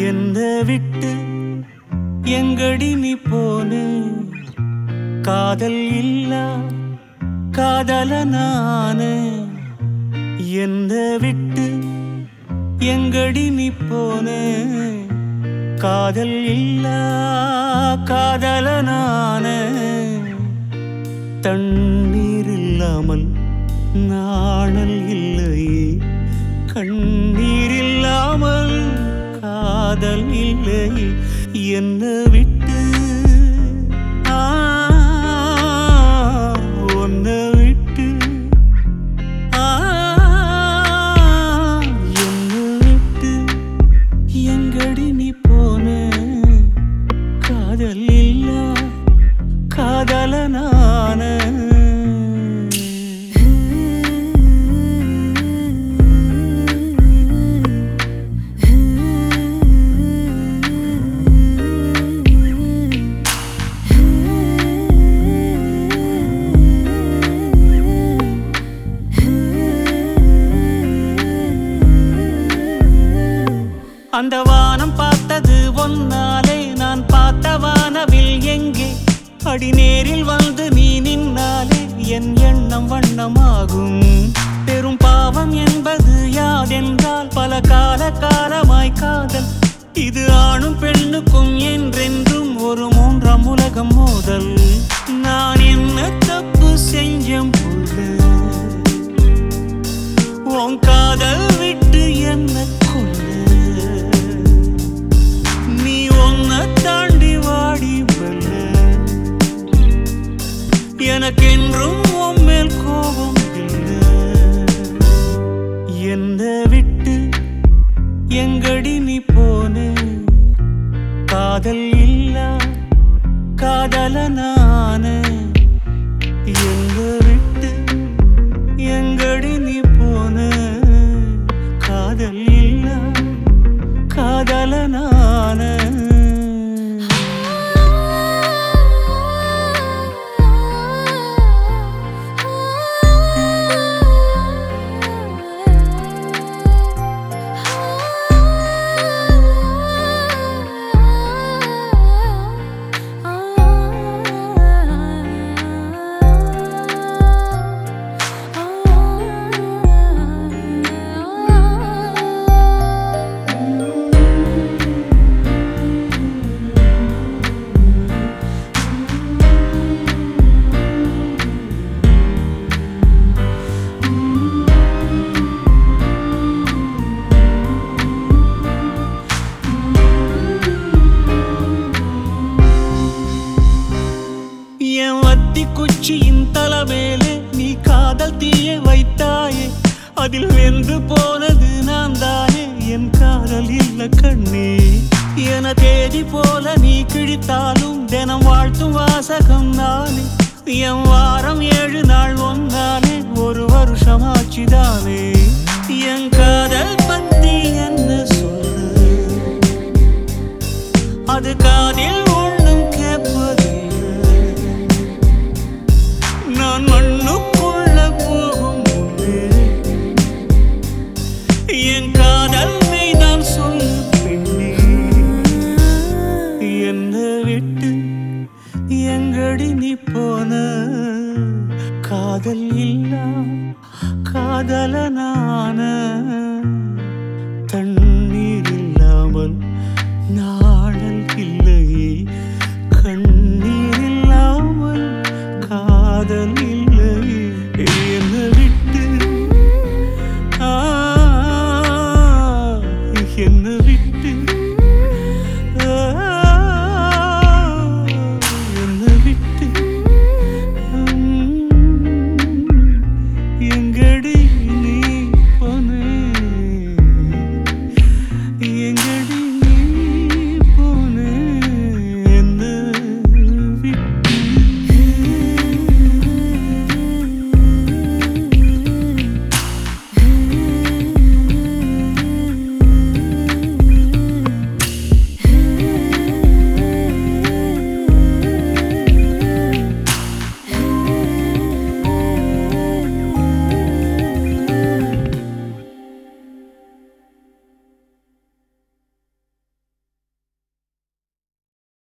என்ன விட்டு எங்கடி நீ போனே காதல் இல்லா காதல நானு என்ன விட்டு எங்கடி நீ போனே காதல் இல்லா காதல நானு தண்ணீர் இல்லாமல் நாணல் இல்லையே கண்ணீர் இல்லாமல் காதல் இல்லையே என்ன விட்டு ஆ, உன்னை விட்டு ஆ, என்னை விட்டு எங்கடி நீ போன காதல் இல்லா காதல நான அந்த வானம் பார்த்தது ஒன்னாலே நான் பார்த்த வானவில் எங்கே அடி நேரில் வந்து நீ நின்னாலே என் எண்ணம் வண்ணமாகும் பெரும் பாவம் என்பது யாதென்றால் பல கால காலமாய் காதல் இது ஆணும் பெண்ணுக்கும் என்றென்றும் ஒரு மூன்றாம் உலகம் மோதல் நான் என்ன தப்பு செஞ்சேன் புள்ள உன் காதல் விட்டு என்ன கொள்ள நீ உன்னை தாண்டி வாடி வெல்ல எனக்கென்றும் உன் மேல் கோபம் இல்லை என்ன விட்டு எங்கடி நீ போனே காதல் இல்லா காதல நானே எங்க விட்டு எங்கடி நீ போன காதல் இல்ல காதல நான என் வத்தி குச்சியின் தலைமேலே நீ காதல் தீய வைத்தாயே அதில் வெந்து போனது நான் தானே என் காதல் இல்ல கண்ணே என தேதி போல நீ கிழித்தாலும் தினம் வாழ்த்தும் வாசகம் நானே என் வாரம் ஏழு நாள் ஒன்னாலே ஒரு வருஷமாச்சுதானே என் காதல் பத்தி என்ன சொல்லு அது காதில் ஒண்ணும் கேட்பதில்லை நான் மண்ணுக்குள்ள போகும் முன்னே என் காதல் மெய்தான் சொல்லு பெண்ணே என்னை விட்டு எங்கடி நீ போன காதல் இல்லா காதல நான தண்ணீர் இல்லாமல்